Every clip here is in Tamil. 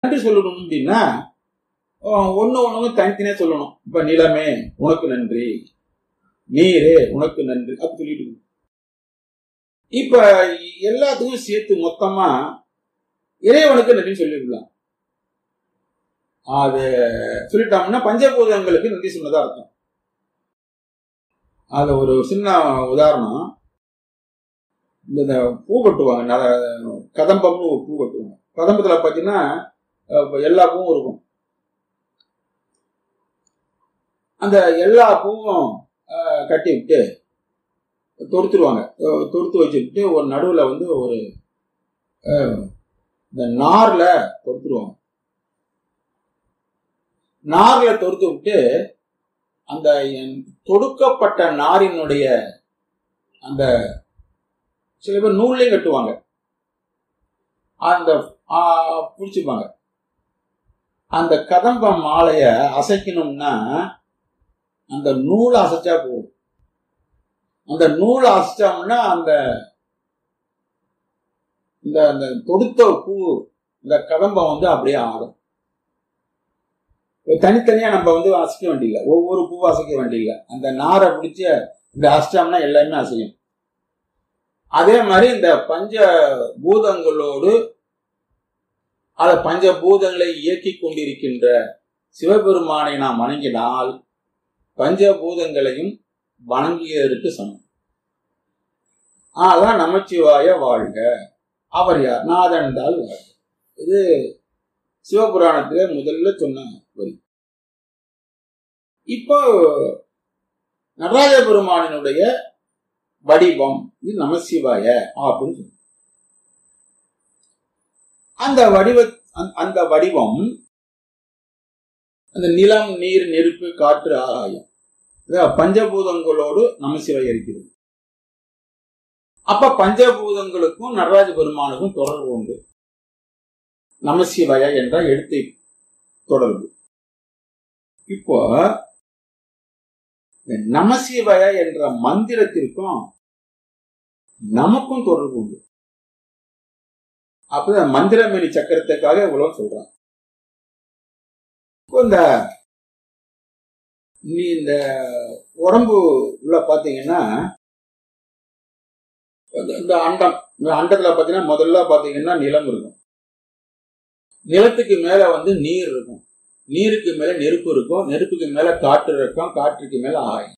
நன்றி சொல்லணும் அப்படின்னா ஒன்னு ஒண்ணு தனித்தனியா சொல்லணும் இப்ப நிலமே உனக்கு நன்றி நீரே உனக்கு நன்றி அப்படி சொல்லிட்டு இருக்கணும். இப்ப எல்லாத்துக்கும் சேர்த்து மொத்தமா இறைவனுக்கு நன்றி சொல்லிடலாம் அது சொல்லிட்டோம்னா பஞ்சபூதங்களுக்கு நன்றி சொன்னதா அர்த்தம் அது ஒரு சின்ன உதாரணம் இந்த இந்த பூ கட்டுவாங்க நர- கதம்பம்னு ஒரு பூ கட்டுவாங்க கதம்பத்துல பாத்தீங்கன்னா அஹ், எல்லா பூவும் இருக்கும் அந்த எல்லா பூவும் அஹ், கட்டி விட்டு தொடுத்துருவாங்க அஹ், தொடுத்து வச்சுக்கிட்டு ஒரு நடுவுல வந்து ஒரு அஹ், இந்த நார்ல தொடுத்துருவாங்க நார்ல தொடுத்து விட்டு அந்த என்- தொடுக்கப்பட்ட நாரினுடைய அந்த சில பேர் நூல்லையும் கட்டுவாங்க அந்த பிடிச்சிப்பாங்க அந்த கதம்ப மாலைய அசைக்கணும்னா அந்த நூலை அசைச்சா போதும் அந்த நூலை அசைச்சோம்னா அந்த இந்த அந்த தொடுத்த பூ இந்த கதம்பம் வந்து அப்படியே ஆடும் தனித்தனியா நம்ம வந்து அசைக்க வேண்டியதில்லை ஒவ்வொரு பூவும் அசைக்க வேண்டியதில்லை அந்த நாரை பிடிச்சி இந்த அசிச்சோம்னா எல்லாமே அசையும் அதே மாதிரி இந்த பஞ்ச பூதங்களோடு அந்த பஞ்ச பூதங்களை இயக்கி கொண்டிருக்கின்ற சிவபெருமானை நாம் வணங்கினால் பஞ்சபூதங்களையும் வணங்கியதற்கு சமம் அதான் நமச்சிவாய வாழ்க அவர் யார் நாதன்தால் வாழ்க இது சிவபுராணத்திலே முதல்ல சொன்ன வரி இப்போ நடராஜ பெருமானினுடைய வடிவம் இது நமசிவாய அப்படின்னு சொல்லுவோம். அந்த வடிவ அந்த- அந்த வடிவம் அந்த நிலம் நீர் நெருப்பு காற்று ஆகாயம் இதான் பஞ்சபூதங்களோடு நமசிவாய இருக்கிறது அப்ப பஞ்சபூதங்களுக்கும் நடராஜ பெருமானுக்கும் தொடர்பு உண்டு நமசிவாய என்ற எழுத்தை தொடர்பு இப்போ இந்த நமசிவாய என்ற மந்திரத்திற்கும் நமக்கும் தொடர்பு உண்டு அப்பதான் மந்திரமேனி சக்கரத்துக்காக இவ்வளவு சொல்றான் இப்போ இந்த நீ இந்த உடம்பு உள்ள பாத்தீங்கன்னா இந்த- இந்த அண்டம் இந்த அண்டத்துல பாத்தீங்கன்னா முதல்ல பாத்தீங்கன்னா நிலம் இருக்கும் நிலத்துக்கு மேல வந்து நீர் இருக்கும் நீருக்கு மேல நெருப்பு இருக்கும் நெருப்புக்கு மேல காற்று இருக்கும் காற்றுக்கு மேல ஆகாயம்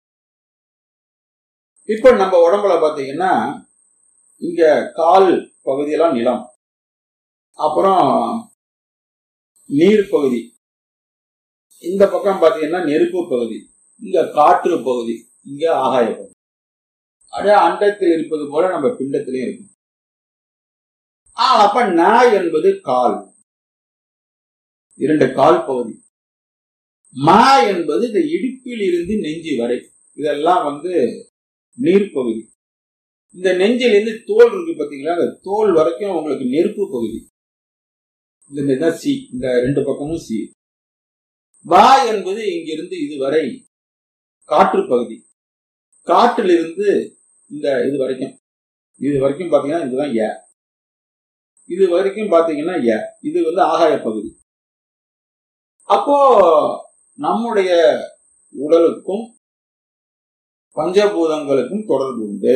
இப்போ நம்ம உடம்புல பாத்தீங்கன்னா இங்க கால் பகுதியெல்லாம் நிலம் அப்புறம் நீர் பகுதி இந்த பக்கம் பாத்தீங்கன்னா நெருப்பு பகுதி இங்க காற்று பகுதி இங்க ஆகாய பகுதி அதே அண்டத்தில் இருப்பது போல நம்ம பிண்டத்திலையும் இருக்கும் ஆ, அப்ப நாய் என்பது கால் இரண்டு கால் பகுதி மா என்பது இந்த இடுப்பில் இருந்து நெஞ்சு வரை இதெல்லாம் வந்து நீர் பகுதி இந்த நெஞ்சிலிருந்து தோல் இருக்கு பாத்தீங்களா அந்த தோல் வரைக்கும் உங்களுக்கு நெருப்பு பகுதி இந்த இதுதான் சி இந்த ரெண்டு பக்கமும் சி வா என்பது இங்கிருந்து இதுவரை காற்று பகுதி காற்றிலிருந்து இந்த இது வரைக்கும் இது வரைக்கும் பாத்தீங்கன்னா இதுதான் ஏ இது வரைக்கும் பாத்தீங்கன்னா ஏ இது வந்து ஆகாய பகுதி அப்போ நம்முடைய உடலுக்கும் பஞ்சபூதங்களுக்கும் தொடர்பு உண்டு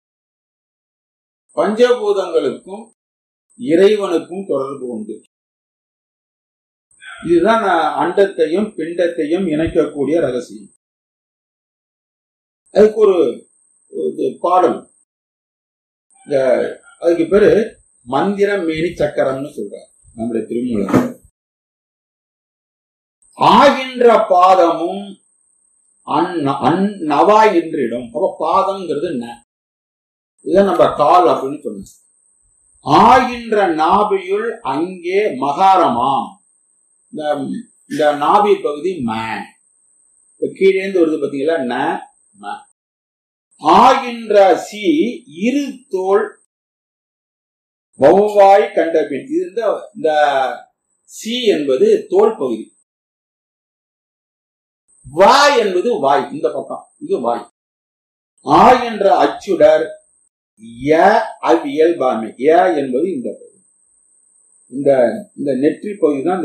பஞ்சபூதங்களுக்கும் இறைவனுக்கும் தொடர்பு உண்டு இதுதான் நான் அண்டத்தையும் பிண்டத்தையும் இணைக்கக்கூடிய ரகசியம் அதுக்கு ஒரு இது பாடல் இந்த அதுக்கு பேரு மந்திர மேனி சக்கரம்னு சொல்றார் நம்முடைய திருமூலர் ஆகின்ற பாதமும் அந்- அந்நவாய் என்றிடும் அப்ப பாதம்ங்கிறது ந இதான் நம்ம கால் அப்படின்னு சொன்னோம் ஆகின்ற நாபியுள் அங்கே மகாரமா இந்த இந்த நாபி பகுதி ம இப்ப கீழே இருந்து வருது பாத்தீங்களா ந ம ஆகின்ற சி இரு தோல் வௌவாய் கண்டபின் இது இந்த இந்த சி என்பது தோல் பகுதி வாய் என்பது வாய் இந்த பக்கம் இது வாய் ஆ என்ற அச்சுடர் ய அவ்வியல்பாமை ய என்பது இந்த பகுதி இந்த இந்த நெற்றி பகுதி தான்